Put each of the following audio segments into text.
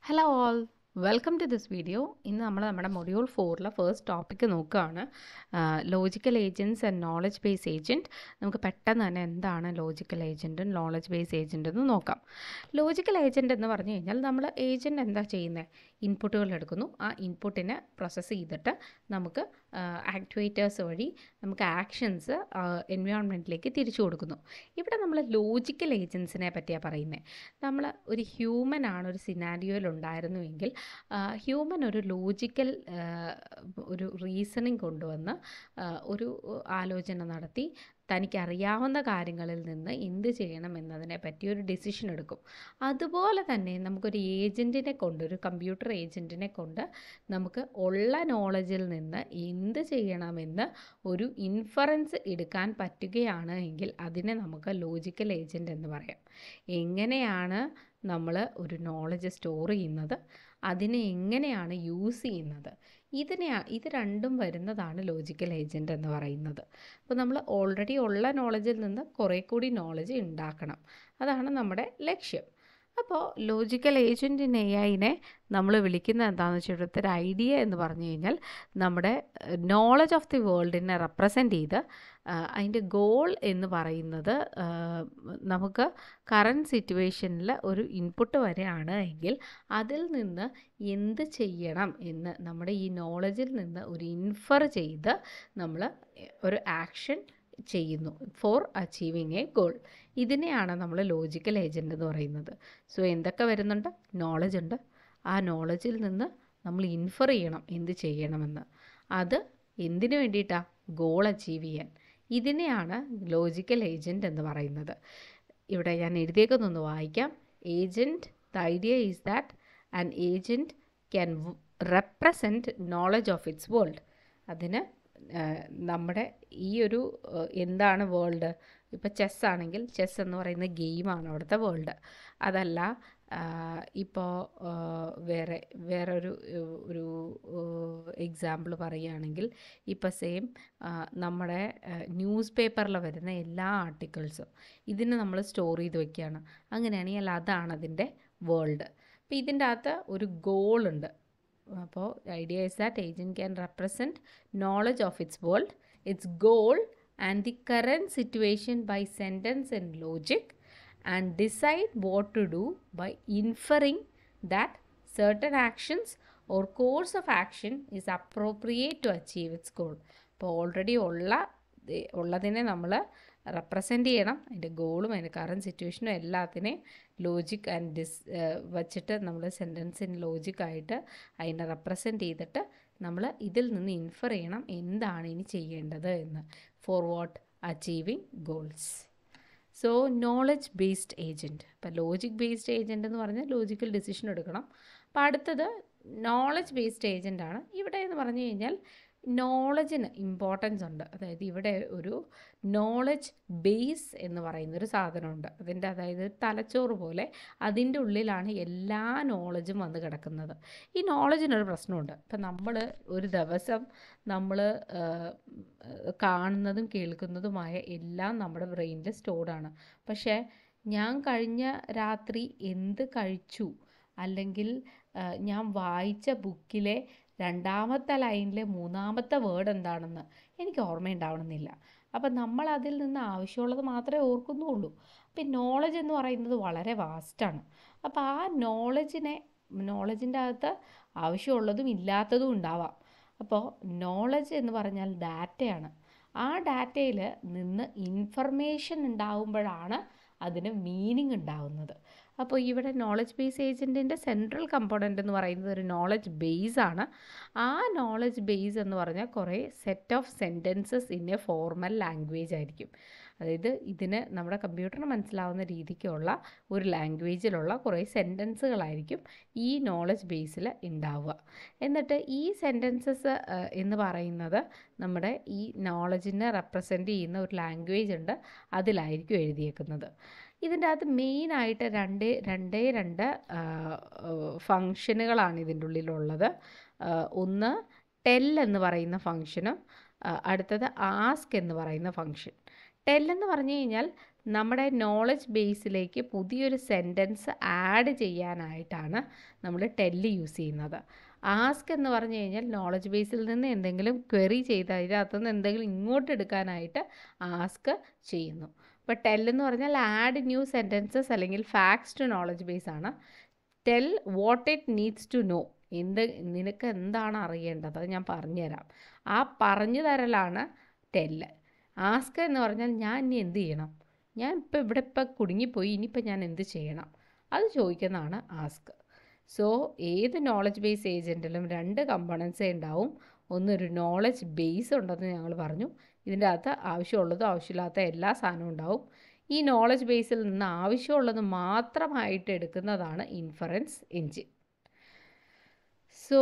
Hello all welcome to this video ഇന്ന് നമ്മൾ നമ്മുടെ മൊഡ്യൂൾ ഫോറിലെ ഫസ്റ്റ് ടോപ്പിക്ക് നോക്കുകയാണ് logical agents and knowledge base agent നമുക്ക് പെട്ടെന്ന് തന്നെ എന്താണ് ലോജിക്കൽ ഏജൻറ്റും നോളജ് ബേസ് ഏജൻറ്റ് എന്ന് നോക്കാം ലോജിക്കൽ ഏജൻറ്റ് എന്ന് പറഞ്ഞു കഴിഞ്ഞാൽ നമ്മൾ ഏജൻറ്റ് എന്താ ചെയ്യുന്നത് ഇൻപുട്ടുകൾ എടുക്കുന്നു ആ ഇൻപുട്ടിനെ പ്രോസസ്സ് ചെയ്തിട്ട് നമുക്ക് ആക്ടിവേറ്റേഴ്സ് വഴി നമുക്ക് ആക്ഷൻസ് എൻവയോൺമെൻറ്റിലേക്ക് തിരിച്ചു കൊടുക്കുന്നു ഇവിടെ നമ്മൾ ലോജിക്കൽ ഏജൻസിനെ പറ്റിയാണ് പറയുന്നത് നമ്മൾ ഒരു ഹ്യൂമൻ ആണ് ഒരു സിനാരിയോയിൽ ഉണ്ടായിരുന്നുവെങ്കിൽ ഹ്യൂമൻ ഒരു ലോജിക്കൽ ഒരു റീസണിങ് കൊണ്ടുവന്ന് ആ, ഒരു ആലോചന നടത്തി തനിക്കറിയാവുന്ന കാര്യങ്ങളിൽ നിന്ന് എന്ത് ചെയ്യണം എന്നതിനെ പറ്റി ഒരു ഡിസിഷൻ എടുക്കും അതുപോലെ തന്നെ നമുക്കൊരു ഏജൻറ്റിനെ കൊണ്ട് ഒരു കമ്പ്യൂട്ടർ ഏജൻറ്റിനെ കൊണ്ട് നമുക്ക് ഉള്ള നോളജിൽ നിന്ന് എന്ത് ചെയ്യണമെന്ന് ഒരു ഇൻഫറൻസ് എടുക്കാൻ പറ്റുകയാണ് എങ്കിൽ അതിനെ നമുക്ക് ലോജിക്കൽ ഏജൻറ്റ് എന്ന് പറയാം എങ്ങനെയാണ് നമ്മൾ ഒരു നോളജ് സ്റ്റോർ ചെയ്യുന്നത് അതിനെ എങ്ങനെയാണ് യൂസ് ചെയ്യുന്നത് ഇതിനെ ഇത് രണ്ടും വരുന്നതാണ് ലോജിക്കൽ ഏജൻറ്റ് എന്ന് പറയുന്നത് അപ്പോൾ നമ്മൾ ഓൾറെഡി ഉള്ള നോളജിൽ നിന്ന് കുറേ കൂടി നോളജ് ഉണ്ടാക്കണം അതാണ് നമ്മുടെ ലക്ഷ്യം അപ്പോൾ ലോജിക്കൽ ഏജൻറ്റ് ഇൻ എ ഐനെ നമ്മൾ വിളിക്കുന്നത് എന്താണെന്ന് വെച്ചാൽ ഒരു ഐഡിയ എന്ന് പറഞ്ഞു കഴിഞ്ഞാൽ നമ്മുടെ നോളജ് ഓഫ് ദി വേൾഡിനെ റെപ്രസെൻ്റ് ചെയ്ത് ആ, അതിൻ്റെ ഗോൾ എന്ന് പറയുന്നത് ആ, നമുക്ക് കറൻറ്റ് സിറ്റുവേഷനിൽ ഒരു ഇൻപുട്ട് വരെയാണ് എങ്കിൽ അതിൽ നിന്ന് എന്ത് ചെയ്യണം എന്ന് നമ്മുടെ ഈ നോളജിൽ നിന്ന് ഒരു ഇൻഫർ ചെയ്ത് നമ്മൾ ഒരു ആക്ഷൻ ചെയ്യുന്നു ഫോർ അച്ചീവിങ് എ ഗോൾ ഇതിനെയാണ് നമ്മൾ ലോജിക്കൽ ഏജൻറ്റ് എന്ന് പറയുന്നത് സോ എന്തൊക്കെ വരുന്നുണ്ട് നോളജ് ഉണ്ട് ആ നോളജിൽ നിന്ന് നമ്മൾ ഇൻഫർ ചെയ്യണം എന്ത് ചെയ്യണമെന്ന് അത് എന്തിനു വേണ്ടിയിട്ടാണ് ഗോൾ അച്ചീവ് ചെയ്യാൻ ഇതിനെയാണ് ലോജിക്കൽ ഏജൻറ്റ് എന്ന് പറയുന്നത് ഇവിടെ ഞാൻ എഴുതിയേക്കുന്നൊന്ന് വായിക്കാം agent the idea is that an agent can represent knowledge of its world അതിന് ആ, നമ്മുടെ ഈ ഒരു ആ, എന്താണ് വേൾഡ് ഇപ്പോൾ ചെസ് ആണെങ്കിൽ ചെസ് എന്ന് പറയുന്ന ഗെയിമാണ് അവിടുത്തെ വേൾഡ് അതല്ല ഇപ്പോൾ വേറെ വേറൊരു ഏഹ്, ഒരു എക്സാമ്പിൾ പറയുകയാണെങ്കിൽ ഇപ്പോൾ സെയിം നമ്മുടെ ന്യൂസ് പേപ്പറിൽ വരുന്ന എല്ലാ ആർട്ടിക്കിൾസും ഇതിന് നമ്മൾ സ്റ്റോർ ചെയ്ത് വെക്കുകയാണ് അങ്ങനെയാണെങ്കിൽ അതാണ് അതിൻ്റെ വേൾഡ് അപ്പോൾ ഇതിൻ്റെ അകത്ത് ഒരു ഗോളുണ്ട് അപ്പോൾ idea is that agent can represent knowledge of its world its goal and the current situation by sentence and logic and decide what to do by inferring that certain actions or course of action is appropriate to achieve its goal അപ്പോൾ already ഉള്ള ദേ- ഉള്ളതിനെ നമ്മൾ represent ചെയ്യണം അതിൻ്റെ ഗോളും അതിൻ്റെ current സിറ്റുവേഷനും എല്ലാത്തിനെയും ലോജിക് ആൻഡ് ഡിസ് വച്ചിട്ട് നമ്മൾ സെൻറ്റൻസിന് ലോജിക്കായിട്ട് അതിനെ റെപ്രസെൻ്റ് ചെയ്തിട്ട് നമ്മൾ ഇതിൽ നിന്ന് ഇൻഫർ ചെയ്യണം എന്താണ് ഇനി ചെയ്യേണ്ടത് എന്ന് for what achieving goals so knowledge based agent അപ്പോൾ ലോജിക് ബേസ്ഡ് ഏജൻറ്റ് എന്ന് പറഞ്ഞാൽ ലോജിക്കൽ ഡിസിഷൻ എടുക്കണം അപ്പോൾ അടുത്തത് നോളജ് ബേസ്ഡ് ഏജൻ്റ് ആണ് ഇവിടെ എന്ന് പറഞ്ഞു കഴിഞ്ഞാൽ നോളജിന് ഇമ്പോർട്ടൻസ് ഉണ്ട് അതായത് ഇവിടെ ഒരു നോളജ് ബേസ് എന്ന് പറയുന്ന ഒരു സാധനമുണ്ട് അതിൻ്റെ അതായത് തലച്ചോറ് പോലെ അതിൻ്റെ ഉള്ളിലാണ് എല്ലാ നോളജും വന്ന് കിടക്കുന്നത് ഈ നോളജിനൊരു പ്രശ്നമുണ്ട് ഇപ്പം നമ്മൾ ഒരു ദിവസം നമ്മൾ കാണുന്നതും കേൾക്കുന്നതുമായ എല്ലാം നമ്മുടെ ബ്രെയിനിൽ സ്റ്റോർഡാണ് പക്ഷേ ഞാൻ കഴിഞ്ഞ രാത്രി എന്ത് കഴിച്ചു അല്ലെങ്കിൽ ആ, ഞാൻ വായിച്ച ബുക്കിലെ രണ്ടാമത്തെ ലൈനിലെ മൂന്നാമത്തെ വേർഡ് എന്താണെന്ന് എനിക്ക് ഓർമ്മയുണ്ടാവണമെന്നില്ല അപ്പം നമ്മൾ അതിൽ നിന്ന് ആവശ്യമുള്ളത് മാത്രമേ ഓർക്കുന്നുള്ളൂ അപ്പം നോളജ് എന്ന് പറയുന്നത് വളരെ വാസ്റ്റാണ് അപ്പോൾ ആ നോളജിനെ നോളജിൻ്റെ അകത്ത് ആവശ്യമുള്ളതും ഇല്ലാത്തതും ഉണ്ടാവാം അപ്പോൾ നോളജ് എന്ന് പറഞ്ഞാൽ ഡാറ്റയാണ് ആ ഡാറ്റയിൽ നിന്ന് ഇൻഫർമേഷൻ ഉണ്ടാകുമ്പോഴാണ് അതിന് മീനിങ് ഉണ്ടാകുന്നത് അപ്പോൾ ഇവിടെ നോളജ് ബേസ് ഏജൻറ്റിൻ്റെ സെൻട്രൽ കമ്പോണൻ്റ് എന്ന് പറയുന്നത് ഒരു നോളജ് ബേസ് ആണ് ആ നോളജ് ബേസ് എന്ന് പറഞ്ഞാൽ കുറേ set of sentences in a formal language ആയിരിക്കും അതായത് ഇതിന് നമ്മുടെ കമ്പ്യൂട്ടറിന് മനസ്സിലാവുന്ന രീതിക്കുള്ള ഒരു ലാംഗ്വേജിലുള്ള കുറേ സെൻറ്റൻസുകളായിരിക്കും ഈ നോളജ് ബേസിൽ ഉണ്ടാവുക എന്നിട്ട് ഈ സെൻറ്റൻസസ് എന്ന് പറയുന്നത് നമ്മുടെ ഈ നോളജിനെ റെപ്രസെൻ്റ് ചെയ്യുന്ന ഒരു ലാംഗ്വേജ് ഉണ്ട് അതിലായിരിക്കും എഴുതിയേക്കുന്നത് ഇതിൻ്റെ അകത്ത് മെയിനായിട്ട് രണ്ട് രണ്ടേ രണ്ട് ഫങ്ഷനുകളാണ് ഇതിൻ്റെ ഉള്ളിലുള്ളത് ആ, ഒന്ന് ടെൽ എന്ന് പറയുന്ന ഫങ്ഷനും അടുത്തത് ആസ്ക് എന്ന് പറയുന്ന ഫങ്ഷൻ ടെൽ എന്ന് പറഞ്ഞു കഴിഞ്ഞാൽ നമ്മുടെ നോളജ് ബേസിലേക്ക് പുതിയൊരു സെൻറ്റൻസ് ആഡ് ചെയ്യാനായിട്ടാണ് നമ്മൾ ടെല്ല് യൂസ് ചെയ്യുന്നത് ആസ്ക് എന്ന് പറഞ്ഞു കഴിഞ്ഞാൽ നോളജ് ബേസിൽ നിന്ന് എന്തെങ്കിലും ക്വറി ചെയ്ത് അതിനകത്തു നിന്ന് എന്തെങ്കിലും ഇങ്ങോട്ട് എടുക്കാനായിട്ട് ആസ്ക് ചെയ്യുന്നു അപ്പോൾ ടെൽ എന്ന് പറഞ്ഞാൽ ആഡ് ന്യൂ സെൻറ്റൻസസ് അല്ലെങ്കിൽ ഫാക്ട്സ് ടു നോളജ് ബേസ് ആണ് tell what it needs to know എന്ത് നിനക്ക് എന്താണ് അറിയേണ്ടത് അത് ഞാൻ പറഞ്ഞുതരാം ആ പറഞ്ഞു തരലാണ് ടെല്ല് ആസ്ക് എന്ന് പറഞ്ഞാൽ ഞാൻ ഇനി എന്ത് ചെയ്യണം ഞാൻ ഇപ്പോൾ ഇവിടെ ഇപ്പം കുടുങ്ങിപ്പോയി ഇനിയിപ്പോൾ ഞാൻ എന്ത് ചെയ്യണം അത് ചോദിക്കുന്നതാണ് ആസ്ക് സോ ഏത് നോളജ് ബേസ് ഏജൻറ്റിലും രണ്ട് കമ്പണൻസേ ഉണ്ടാവും ഒന്നൊരു നോളജ് ബേസ് ഉണ്ടെന്ന് ഞങ്ങൾ പറഞ്ഞു ഇതിൻ്റെ അകത്ത് ആവശ്യമുള്ളതും ആവശ്യമില്ലാത്ത എല്ലാ സാധനവും ഉണ്ടാവും ഈ നോളജ് ബേസിൽ നിന്ന് ആവശ്യമുള്ളത് മാത്രമായിട്ട് എടുക്കുന്നതാണ് inference engine so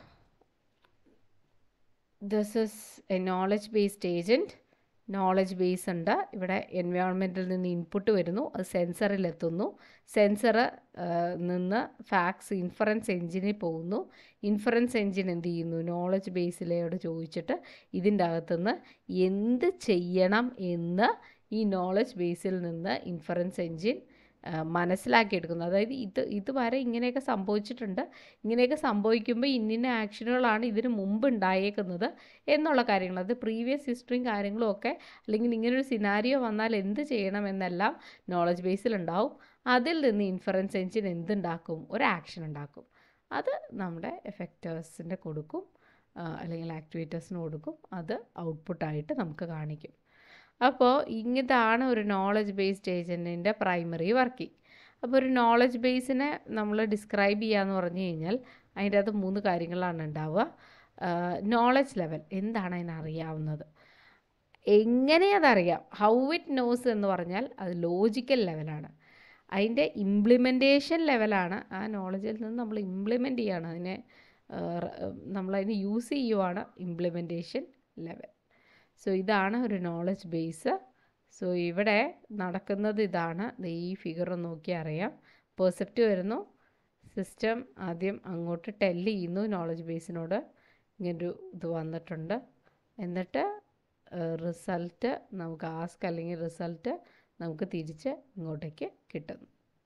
this is a knowledge based agent knowledge base ഉണ്ട് ഇവിടെ എൻവയോൺമെൻറ്റിൽ നിന്ന് ഇൻപുട്ട് വരുന്നു അത് സെൻസറിൽ എത്തുന്നു സെൻസർ നിന്ന് ഫാക്സ് ഇൻഫറൻസ് എഞ്ചിനിൽ പോകുന്നു ഇൻഫറൻസ് എഞ്ചിൻ എന്ത് ചെയ്യുന്നു നോളജ് ബേസിലോട് ചോദിച്ചിട്ട് ഇതിൻ്റെ അകത്തുനിന്ന് എന്ത് ചെയ്യണം എന്ന് ഈ നോളജ് ബേസിൽ നിന്ന് ഇൻഫറൻസ് എഞ്ചിൻ മനസ്സിലാക്കിയെടുക്കുന്നു അതായത് ഇത് ഇതുവരെ ഇങ്ങനെയൊക്കെ സംഭവിച്ചിട്ടുണ്ട് ഇങ്ങനെയൊക്കെ സംഭവിക്കുമ്പോൾ ഇന്നിന്ന ആക്ഷനുകളാണ് ഇതിന് മുമ്പ് ഉണ്ടായേക്കുന്നത് എന്നുള്ള കാര്യങ്ങൾ അത് പ്രീവിയസ് ഹിസ്റ്ററിയും കാര്യങ്ങളും ഒക്കെ അല്ലെങ്കിൽ ഇങ്ങനൊരു സിനാരിയോ വന്നാൽ എന്ത് ചെയ്യണം എന്നെല്ലാം നോളജ് ബേസിൽ ഉണ്ടാവും അതിൽ നിന്ന് ഇൻഫറൻസ് എഞ്ചിൻ എന്തുണ്ടാക്കും ഒരു ആക്ഷൻ ഉണ്ടാക്കും അത് നമ്മുടെ എഫക്റ്റേഴ്സിൻ്റെ കൊടുക്കും അല്ലെങ്കിൽ ആക്ടിവേറ്റേഴ്സിന് കൊടുക്കും അത് ഔട്ട്പുട്ടായിട്ട് നമുക്ക് കാണിക്കും അപ്പോൾ ഇതാണ് ഒരു നോളജ് ബേസ്ഡ് ഏജൻറ്റിൻ്റെ പ്രൈമറി വർക്കിംഗ് അപ്പോൾ ഒരു നോളജ് ബേസിനെ നമ്മൾ ഡിസ്ക്രൈബ് ചെയ്യാന്ന് പറഞ്ഞു കഴിഞ്ഞാൽ അതിൻ്റെ അകത്ത് മൂന്ന് കാര്യങ്ങളാണ് ഉണ്ടാവുക നോളജ് ലെവൽ എന്താണ് അതിനറിയാവുന്നത് എങ്ങനെ അതറിയാം ഹൗ ഇറ്റ് നോസ് എന്ന് പറഞ്ഞാൽ അത് ലോജിക്കൽ ലെവലാണ് അതിൻ്റെ ഇംപ്ലിമെൻറ്റേഷൻ ലെവലാണ് ആ നോളജിൽ നിന്ന് നമ്മൾ ഇംപ്ലിമെൻ്റ് ചെയ്യാണ് അതിനെ നമ്മളതിനെ യൂസ് ചെയ്യുവാണ് ഇംപ്ലിമെൻറ്റേഷൻ ലെവൽ സോ ഇതാണ് ഒരു നോളജ് ബേസ് സോ ഇവിടെ നടക്കുന്നത് ഇതാണ് ഈ ഫിഗർ നോക്കി അറിയാം പെർസെപ്റ്റ് വരുന്നു സിസ്റ്റം ആദ്യം അങ്ങോട്ട് ടെല്ല് ചെയ്യുന്നു നോളജ് ബേസിനോട് ഇങ്ങനൊരു ഇത് വന്നിട്ടുണ്ട് എന്നിട്ട് റിസൾട്ട് നമുക്ക് ആസ്ക് അല്ലെങ്കിൽ റിസൾട്ട് നമുക്ക് തിരിച്ച് ഇങ്ങോട്ടേക്ക് കിട്ടുന്നു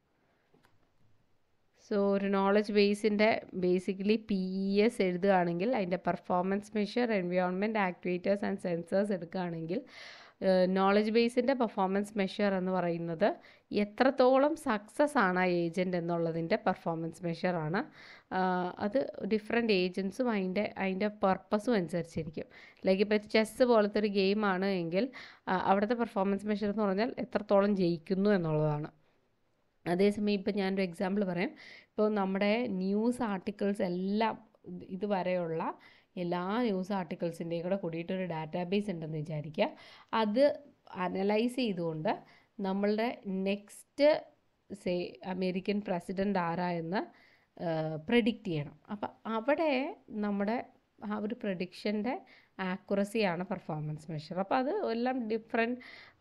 സോ ഒരു നോളജ് ബേസിൻ്റെ ബേസിക്കലി പി ഇ എസ് എഴുതുകയാണെങ്കിൽ അതിൻ്റെ performance measure environment activators and sensors എടുക്കുകയാണെങ്കിൽ നോളജ് ബേസിൻ്റെ പെർഫോമൻസ് മെഷർ എന്ന് പറയുന്നത് എത്രത്തോളം സക്സസ് ആണ് ആ ഏജൻറ്റ് എന്നുള്ളതിൻ്റെ പെർഫോമൻസ് മെഷറാണ് അത് ഡിഫറെൻറ്റ് ഏജൻസും അതിൻ്റെ അതിൻ്റെ പർപ്പസും അനുസരിച്ചിരിക്കും ലൈക്ക് ഇപ്പോൾ ചെസ്സ് പോലത്തെ ഒരു ഗെയിമാണ് എങ്കിൽ അവിടുത്തെ പെർഫോമൻസ് മെഷർ എന്ന് പറഞ്ഞാൽ എത്രത്തോളം ജയിക്കുന്നു എന്നുള്ളതാണ് അതേസമയം ഇപ്പം ഞാനൊരു എക്സാമ്പിൾ പറയാം ഇപ്പോൾ നമ്മുടെ ന്യൂസ് ആർട്ടിക്കിൾസ് എല്ലാം ഇതുവരെയുള്ള എല്ലാ ന്യൂസ് ആർട്ടിക്കിൾസിൻ്റെയും കൂടെ കൂടിയിട്ടൊരു ഡാറ്റാബേസ് ഉണ്ടെന്ന് വിചാരിക്കുക അത് അനലൈസ് ചെയ്തുകൊണ്ട് നമ്മളുടെ നെക്സ്റ്റ് സേ അമേരിക്കൻ പ്രസിഡൻ്റ് ആരാ എന്ന് പ്രഡിക്റ്റ് ചെയ്യണം അപ്പം അവിടെ നമ്മുടെ ആ ഒരു പ്രഡിക്ഷൻ്റെ ആക്യുറസിയാണ് പെർഫോമൻസ് മെഷർ അപ്പോൾ അത് എല്ലാം ഡിഫറെൻറ്റ്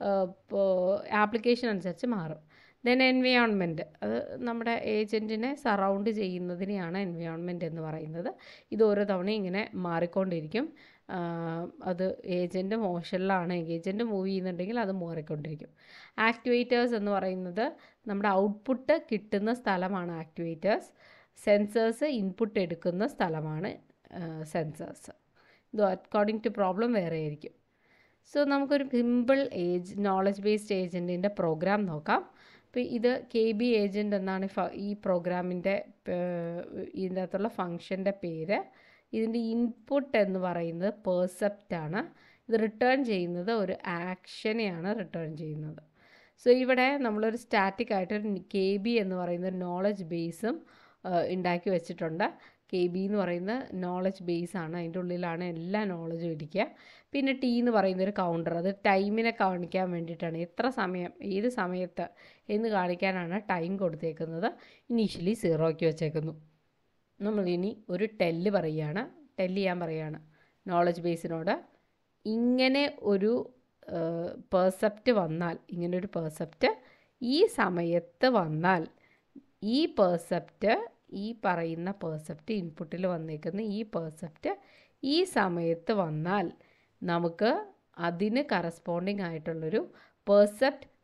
ആപ്ലിക്കേഷൻ അനുസരിച്ച് മാറും ദെൻ എൻവയോൺമെൻറ്റ് അത് നമ്മുടെ ഏജൻറ്റിനെ സറൗണ്ട് ചെയ്യുന്നതിനെയാണ് എൻവയോൺമെൻറ്റ് എന്ന് പറയുന്നത് ഇത് ഓരോ തവണയും ഇങ്ങനെ മാറിക്കൊണ്ടിരിക്കും അത് ഏജൻറ്റ് മോഷനിലാണ് ഏജൻറ്റ് മൂവ് ചെയ്യുന്നുണ്ടെങ്കിൽ അത് മാറിക്കൊണ്ടിരിക്കും ആക്ടിവേറ്റേഴ്സ് എന്ന് പറയുന്നത് നമ്മുടെ ഔട്ട്പുട്ട് കിട്ടുന്ന സ്ഥലമാണ് ആക്ടിവേറ്റേഴ്സ് സെൻസേഴ്സ് ഇൻപുട്ട് എടുക്കുന്ന സ്ഥലമാണ് സെൻസേഴ്സ് ഇത് അക്കോർഡിംഗ് ടു പ്രോബ്ലം വേറെ ആയിരിക്കും സോ നമുക്കൊരു സിമ്പിൾ ഏജ് നോളജ് ബേസ്ഡ് ഏജൻറ്റിൻ്റെ പ്രോഗ്രാം നോക്കാം അപ്പോൾ ഇത് കെ ബി ഏജൻറ്റ് എന്നാണ് ഈ പ്രോഗ്രാമിൻ്റെ ഇതിൻ്റെ അകത്തുള്ള ഫങ്ഷൻ്റെ പേര് ഇതിൻ്റെ ഇൻപുട്ട് എന്ന് പറയുന്നത് പേഴ്സെപ്റ്റ് ആണ് ഇത് റിട്ടേൺ ചെയ്യുന്നത് ഒരു ആക്ഷനെയാണ് റിട്ടേൺ ചെയ്യുന്നത് സോ ഇവിടെ നമ്മളൊരു സ്റ്റാറ്റിക് ആയിട്ട് കെ ബി എന്ന് പറയുന്ന നോളജ് ബേസും ഉണ്ടാക്കി വെച്ചിട്ടുണ്ട് കെ ബി എന്ന് പറയുന്ന നോളജ് ബേസ് ആണ് അതിൻ്റെ ഉള്ളിലാണ് എല്ലാ നോളജും ഇരിക്കുക പിന്നെ ടി എന്ന് പറയുന്ന ഒരു കൗണ്ടർ അത് ടൈമിനെ കാണിക്കാൻ വേണ്ടിയിട്ടാണ് എത്ര സമയം ഏത് സമയത്ത് എന്ന് കാണിക്കാനാണ് ടൈം കൊടുത്തേക്കുന്നത് ഇനീഷ്യലി സീറോയ്ക്ക് വെച്ചേക്കുന്നു നമ്മൾ ഇനി ഒരു ടെല്ല് പറയുകയാണ് ടെല്ല് ചെയ്യാൻ പറയുകയാണ് നോളജ് ബേസിനോട് ഇങ്ങനെ ഒരു പേഴ്സെപ്റ്റ് വന്നാൽ ഇങ്ങനെ ഒരു പേഴ്സെപ്റ്റ് ഈ സമയത്ത് വന്നാൽ ഈ പേഴ്സെപ്റ്റ് ഈ പറയുന്ന പേഴ്സെപ്റ്റ് ഇൻപുട്ടിൽ വന്നേക്കുന്ന ഈ പേഴ്സെപ്റ്റ് ഈ സമയത്ത് വന്നാൽ നമുക്ക് അതിന് കറസ്പോണ്ടിങ് ആയിട്ടുള്ളൊരു പേഴ്സെപ്റ്റ്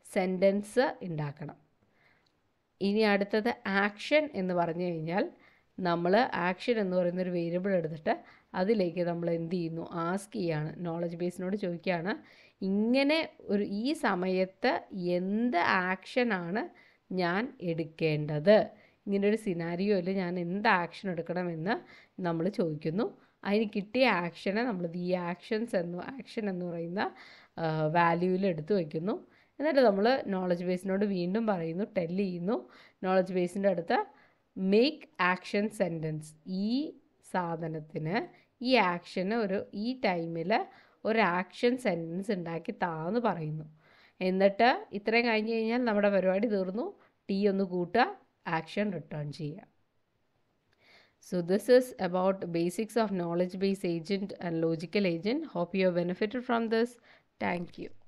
സെൻറ്റൻസ് ഉണ്ടാക്കണം ഇനി അടുത്തത് ആക്ഷൻ എന്ന് പറഞ്ഞു കഴിഞ്ഞാൽ നമ്മൾ ആക്ഷൻ എന്ന് പറയുന്ന ഒരു വേരിയബിൾ എടുത്തിട്ട് അതിലേക്ക് നമ്മൾ എന്ത് ചെയ്യുന്നു ആസ്ക് ചെയ്യാണ് നോളജ് ബേസിനോട് ചോദിക്കുകയാണ് ഇങ്ങനെ ഒരു ഈ സമയത്ത് എന്ത് ആക്ഷനാണ് ഞാൻ എടുക്കേണ്ടത് ഇങ്ങനെ ഒരു സിനാരിയോയിൽ ഞാൻ എന്ത് ആക്ഷൻ എടുക്കണമെന്ന് നമ്മൾ ചോദിക്കുന്നു അതിന് കിട്ടിയ ആക്ഷനെ നമ്മൾ ഈ ആക്ഷൻസ് എന്ന് ആക്ഷൻ എന്ന് പറയുന്ന വാല്യൂവിൽ എടുത്തു വയ്ക്കുന്നു എന്നിട്ട് നമ്മൾ നോളജ് ബേസിനോട് വീണ്ടും പറയുന്നു ടെൽ ചെയ്യുന്നു നോളജ് ബേസിൻ്റെ അടുത്ത് മേക്ക് ആക്ഷൻ സെൻറ്റൻസ് ഈ സാധനത്തിന് ഈ ആക്ഷന് ഒരു ഈ ടൈമിൽ ഒരു ആക്ഷൻ സെൻറ്റൻസ് ഉണ്ടാക്കി താന്ന് പറയുന്നു എന്നിട്ട് ഇത്രയും കഴിഞ്ഞ് കഴിഞ്ഞാൽ നമ്മുടെ പരിപാടി തീർന്നു ടി ഒന്ന് കൂട്ടുക ആക്ഷൻ റിട്ടേൺ ചെയ്യുക So this is about basics of knowledge base agent and logical agent. Hope you have benefited from this. Thank you.